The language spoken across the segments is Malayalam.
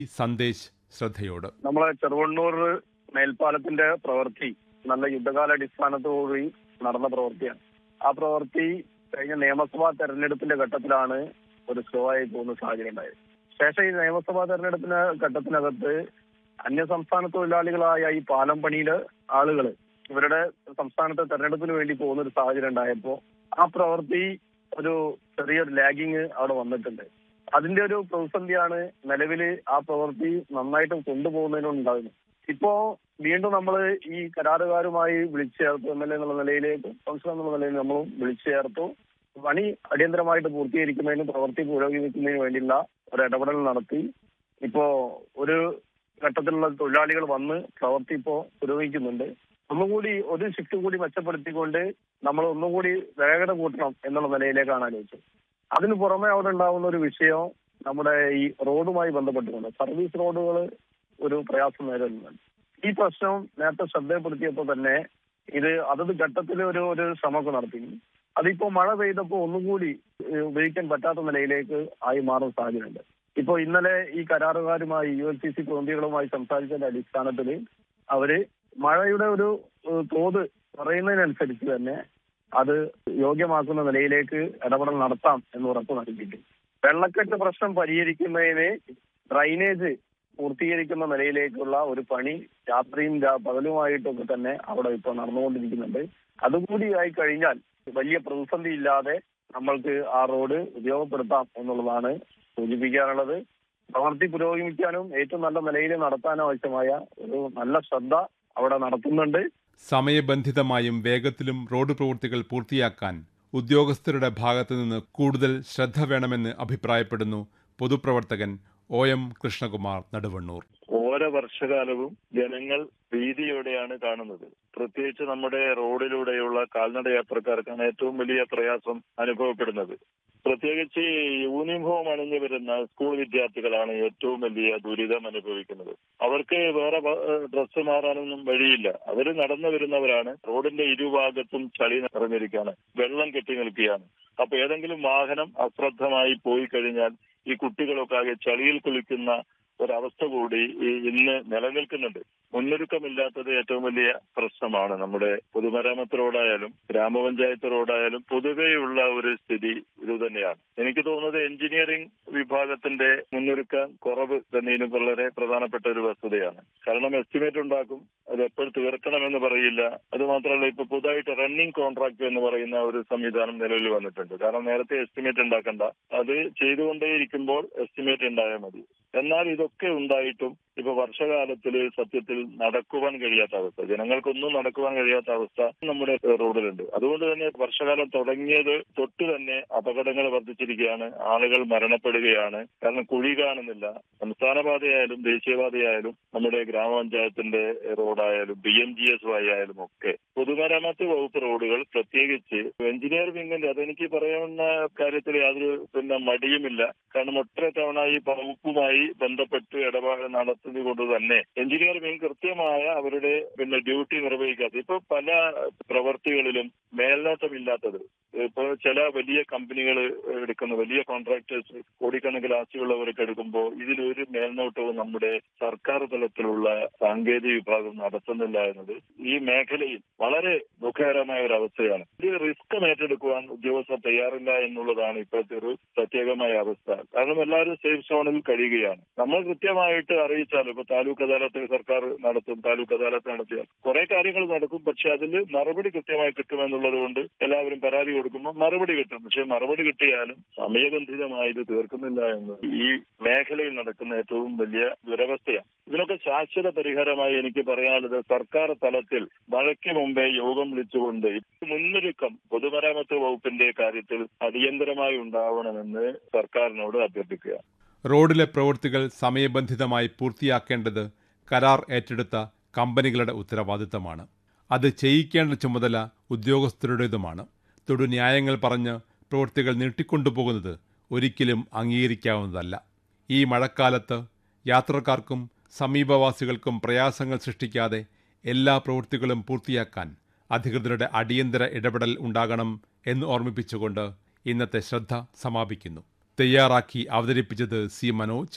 സന്ദേശ് ശ്രദ്ധയോട് നമ്മളെ ചെറുവണ്ണൂർ മേൽപ്പാലത്തിന്റെ പ്രവൃത്തി നല്ല യുദ്ധകാലാടിസ്ഥാനത്തോടുകൂടി നടന്ന പ്രവൃത്തിയാണ് ആ പ്രവൃത്തി കഴിഞ്ഞ നിയമസഭാ തെരഞ്ഞെടുപ്പിന്റെ ഘട്ടത്തിലാണ് ഒരു സ്ലോ ആയി പോകുന്ന സാഹചര്യം ഉണ്ടായത് ശേഷം ഈ നിയമസഭാ തെരഞ്ഞെടുപ്പിന് ഘട്ടത്തിനകത്ത് അന്യ സംസ്ഥാന തൊഴിലാളികളായ ഈ പാലം പണിയിലെ ആളുകൾ ഇവരുടെ സംസ്ഥാനത്തെ തെരഞ്ഞെടുപ്പിന് വേണ്ടി പോകുന്ന ഒരു സാഹചര്യം ഉണ്ടായപ്പോ ആ പ്രവൃത്തി ഒരു ചെറിയൊരു ലാഗിങ് അവിടെ വന്നിട്ടുണ്ട് അതിന്റെ ഒരു പ്രതിസന്ധിയാണ് നിലവിൽ ആ പ്രവൃത്തി നന്നായിട്ട് കൊണ്ടുപോകുന്നതിനുണ്ടാകുന്നത് ഇപ്പോ വീണ്ടും നമ്മൾ ഈ കരാറുകാരുമായി വിളിച്ചു ചേർത്തു എം എൽ എ എന്നുള്ള നിലയിലേക്ക് കൗൺസിലർ എന്നുള്ള നിലയിൽ നമ്മളും വിളിച്ചു ചേർത്തു പണി അടിയന്തരമായിട്ട് പൂർത്തീകരിക്കുന്നതിന് പ്രവൃത്തി പുരോഗമിക്കുന്നതിന് വേണ്ടിയുള്ള ഒരു ഇടപെടൽ നടത്തി ഇപ്പോ ഒരു ഘട്ടത്തിലുള്ള തൊഴിലാളികൾ വന്ന് പ്രവൃത്തി ഇപ്പോ പുരോഗമിക്കുന്നുണ്ട് ഒന്നുകൂടി ഒരു ഷിഫ്റ്റ് കൂടി മെച്ചപ്പെടുത്തിക്കൊണ്ട് നമ്മൾ ഒന്നുകൂടി വേഗത കൂട്ടണം എന്നുള്ള നിലയിലേക്കാണ് ആലോചിച്ചത് അതിന് പുറമെ അവിടെ ഉണ്ടാകുന്ന ഒരു വിഷയം നമ്മുടെ ഈ റോഡുമായി ബന്ധപ്പെട്ടുകൊണ്ട് സർവീസ് റോഡുകൾ ഒരു പ്രയാസം നേരിടുന്നുണ്ട് ഈ പ്രശ്നം നേരത്തെ ശ്രദ്ധയപ്പെടുത്തിയപ്പോൾ തന്നെ ഇത് അതത് ഘട്ടത്തിൽ ഒരു ഒരു ശ്രമമൊക്കെ നടത്തി അതിപ്പോ മഴ പെയ്തപ്പോൾ ഒന്നുകൂടി ഏഹ്, ഉപയോഗിക്കാൻ പറ്റാത്ത നിലയിലേക്ക് ആയി മാറുന്ന സാഹചര്യമുണ്ട് ഇപ്പോ ഇന്നലെ ഈ കരാറുകാരുമായി യു എൽ സി സി പ്രതിനിധികളുമായി സംസാരിച്ചതിന്റെ അടിസ്ഥാനത്തിൽ അവര് മഴയുടെ ഒരു ഏഹ്, തോത് പറയുന്നതിനനുസരിച്ച് തന്നെ അത് യോഗ്യമാക്കുന്ന നിലയിലേക്ക് ഇടപെടൽ നടത്താം എന്ന് ഉറപ്പ് നൽകിയിട്ടുണ്ട് വെള്ളക്കെട്ട് പ്രശ്നം പരിഹരിക്കുന്നതിന് ഡ്രൈനേജ് പൂർത്തീകരിക്കുന്ന നിലയിലേക്കുള്ള ഒരു പണി രാത്രിയും രാ- പകലുമായിട്ടൊക്കെ തന്നെ അവിടെ ഇപ്പോൾ നടന്നുകൊണ്ടിരിക്കുന്നുണ്ട് അതുകൂടി ആയി കഴിഞ്ഞാൽ വലിയ പ്രതിസന്ധി ഇല്ലാതെ നമ്മൾക്ക് ആ റോഡ് ഉപയോഗപ്പെടുത്താം എന്നുള്ളതാണ് സൂചിപ്പിക്കാനുള്ളത് പ്രവൃത്തി പുരോഗമിക്കാനും ഏറ്റവും നല്ല നിലയിൽ നടത്താനും ആവശ്യമായ ഒരു നല്ല ശ്രദ്ധ അവിടെ നടത്തുന്നുണ്ട് സമയബന്ധിതമായും വേഗത്തിലും റോഡ് പ്രവൃത്തികൾ പൂർത്തിയാക്കാൻ ഉദ്യോഗസ്ഥരുടെ ഭാഗത്തു നിന്ന് കൂടുതൽ ശ്രദ്ധ വേണമെന്ന് അഭിപ്രായപ്പെടുന്നു പൊതുപ്രവർത്തകൻ ഒ എം കൃഷ്ണകുമാർ നടുവണ്ണൂർ ഓരോ വർഷകാലവും ജനങ്ങൾ ഭീതിയോടെയാണ് കാണുന്നത് പ്രത്യേകിച്ച് നമ്മുടെ റോഡിലൂടെയുള്ള കാൽനട യാത്രക്കാർക്കാണ് ഏറ്റവും വലിയ പ്രയാസം അനുഭവപ്പെടുന്നത് പ്രത്യേകിച്ച് ഈ യൂണിഫോം അണിഞ്ഞു വരുന്ന സ്കൂൾ വിദ്യാർത്ഥികളാണ് ഏറ്റവും വലിയ ദുരിതം അനുഭവിക്കുന്നത് അവർക്ക് വേറെ ഡ്രസ്സ് മാറാനൊന്നും വഴിയില്ല അവർ നടന്നു വരുന്നവരാണ് റോഡിന്റെ ഇരുഭാഗത്തും ചളി നിറഞ്ഞിരിക്കുകയാണ് വെള്ളം കെട്ടി നിൽക്കുകയാണ് അപ്പൊ ഏതെങ്കിലും വാഹനം അശ്രദ്ധമായി പോയി കഴിഞ്ഞാൽ ഈ കുട്ടികളൊക്കെ ആകെ ചളിയിൽ കുളിക്കുന്ന ഒരവസ്ഥ കൂടി ഈ ഇന്ന് നിലനിൽക്കുന്നുണ്ട് മുന്നൊരുക്കമില്ലാത്തത് ഏറ്റവും വലിയ പ്രശ്നമാണ് നമ്മുടെ പൊതുമരാമത്ത് റോഡായാലും ഗ്രാമപഞ്ചായത്ത് റോഡായാലും പൊതുവെയുള്ള ഒരു സ്ഥിതി ഇത് തന്നെയാണ് എനിക്ക് തോന്നുന്നത് എഞ്ചിനീയറിംഗ് വിഭാഗത്തിന്റെ മുന്നൊരുക്കം കുറവ് തന്നെയും വളരെ പ്രധാനപ്പെട്ട ഒരു വസ്തുതയാണ് കാരണം എസ്റ്റിമേറ്റ് ഉണ്ടാക്കും അത് എപ്പോൾ തീർക്കണമെന്ന് പറയില്ല അത് മാത്രമല്ല ഇപ്പൊ പുതുതായിട്ട് റണ്ണിംഗ് കോൺട്രാക്ട് എന്ന് പറയുന്ന ഒരു സംവിധാനം നിലവിൽ വന്നിട്ടുണ്ട് കാരണം നേരത്തെ എസ്റ്റിമേറ്റ് ഉണ്ടാക്കണ്ട അത് ചെയ്തുകൊണ്ടേയിരിക്കുമ്പോൾ എസ്റ്റിമേറ്റ് ഉണ്ടായാൽ മതി എന്നാൽ ഇതൊക്കെ ഉണ്ടായിട്ടും ഇപ്പൊ വർഷകാലത്തിൽ സത്യത്തിൽ നടക്കുവാൻ കഴിയാത്ത അവസ്ഥ ജനങ്ങൾക്കൊന്നും നടക്കുവാൻ കഴിയാത്ത അവസ്ഥ നമ്മുടെ റോഡിലുണ്ട് അതുകൊണ്ട് തന്നെ വർഷകാലം തുടങ്ങിയത് തൊട്ട് തന്നെ അപകടങ്ങൾ വർദ്ധിച്ചിരിക്കുകയാണ് ആളുകൾ മരണപ്പെടുകയാണ് കാരണം കുഴി കാണുന്നില്ല സംസ്ഥാന പാതയായാലും ദേശീയപാതയായാലും നമ്മുടെ ഗ്രാമപഞ്ചായത്തിന്റെ റോഡായാലും B M G S Y ആയാലും ഒക്കെ പൊതുമരാമത്ത് വകുപ്പ് റോഡുകൾ പ്രത്യേകിച്ച് എഞ്ചിനീയർ വിങ്ങിന്റെ അതെനിക്ക് പറയാവുന്ന കാര്യത്തിൽ യാതൊരു പിന്നെ മടിയുമില്ല കാരണം ഒട്ടര തവണ ഈ വകുപ്പുമായി ബന്ധപ്പെട്ട് ഇടപാട് നടത്തുന്നത് കൊണ്ട് തന്നെ എഞ്ചിനീയർ വിങ് കൃത്യമായ അവരുടെ പിന്നെ ഡ്യൂട്ടി നിർവഹിക്കാതെ ഇപ്പൊ പല പ്രവർത്തികളിലും മേൽനോട്ടമില്ലാത്തത് ഇപ്പൊ ചില വലിയ കമ്പനികൾ എടുക്കുന്ന വലിയ കോൺട്രാക്ടേഴ്സ് കോടിക്കണക്കിന് ആസ്തിയുള്ളവർക്ക് എടുക്കുമ്പോൾ ഇതിലൊരു മേൽനോട്ടവും നമ്മുടെ സർക്കാർ തലത്തിലുള്ള സാങ്കേതിക വിഭാഗം നടത്തുന്നില്ല എന്നത് ഈ മേഖലയിൽ വളരെ ദുഃഖകരമായ ഒരു അവസ്ഥയാണ് ഇത് റിസ്ക് ഏറ്റെടുക്കുവാൻ ഉദ്യോഗസ്ഥർ തയ്യാറില്ല എന്നുള്ളതാണ് ഇപ്പോഴത്തെ ഒരു പ്രത്യേകമായ അവസ്ഥ കാരണം എല്ലാവരും സേഫ് സോണിൽ കഴിയുകയാണ് നമ്മൾ കൃത്യമായിട്ട് അറിയിച്ചാൽ ഇപ്പൊ താലൂക്ക് അദാലത്ത് സർക്കാർ നടത്തും താലൂക്ക് അദാലത്ത് നടത്തിയാൽ കുറെ കാര്യങ്ങൾ നടക്കും പക്ഷെ അതിൽ മറുപടി കൃത്യമായി കിട്ടുമെന്നുള്ളത് കൊണ്ട് എല്ലാവരും പരാതി കൊടുക്കുമ്പോൾ മറുപടി കിട്ടും പക്ഷെ മറുപടി കിട്ടിയാലും സമയബന്ധിതമായി ഇത് തീർക്കുന്നില്ല എന്ന് ഈ മേഖലയിൽ നടക്കുന്ന ഏറ്റവും വലിയ ദുരവസ്ഥയാണ് ഇതിനൊക്കെ ശാശ്വത പരിഹാരമായി എനിക്ക് പറയാനുള്ളത് സർക്കാർ തലത്തിൽ മഴയ്ക്ക് മുമ്പേ യോഗം വിളിച്ചുകൊണ്ട് മുന്നൊരുക്കം പൊതുമരാമത്ത് വകുപ്പിന്റെ കാര്യത്തിൽ അടിയന്തരമായി ഉണ്ടാവണമെന്ന് സർക്കാരിനോട് അഭ്യർത്ഥിക്കുക റോഡിലെ പ്രവൃത്തികൾ സമയബന്ധിതമായി പൂർത്തിയാക്കേണ്ടത് കരാർ ഏറ്റെടുത്ത കമ്പനികളുടെ ഉത്തരവാദിത്തമാണ് അത് ചെയ്യിക്കേണ്ട ചുമതല ഉദ്യോഗസ്ഥരുടേതുമാണ് തൊടു ന്യായങ്ങൾ പറഞ്ഞ് പ്രവൃത്തികൾ നീട്ടിക്കൊണ്ടുപോകുന്നത് ഒരിക്കലും അംഗീകരിക്കാവുന്നതല്ല ഈ മഴക്കാലത്ത് യാത്രക്കാർക്കും സമീപവാസികൾക്കും പ്രയാസങ്ങൾ സൃഷ്ടിക്കാതെ എല്ലാ പ്രവൃത്തികളും പൂർത്തിയാക്കാൻ അധികൃതരുടെ അടിയന്തര ഇടപെടൽ ഉണ്ടാകണം എന്ന് ഓർമ്മിപ്പിച്ചുകൊണ്ട് ഇന്നത്തെ ശ്രദ്ധ സമാപിക്കുന്നു തയ്യാറാക്കി അവതരിപ്പിച്ചത് സി മനോജ്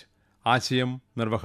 ആശയം നിർവഹണം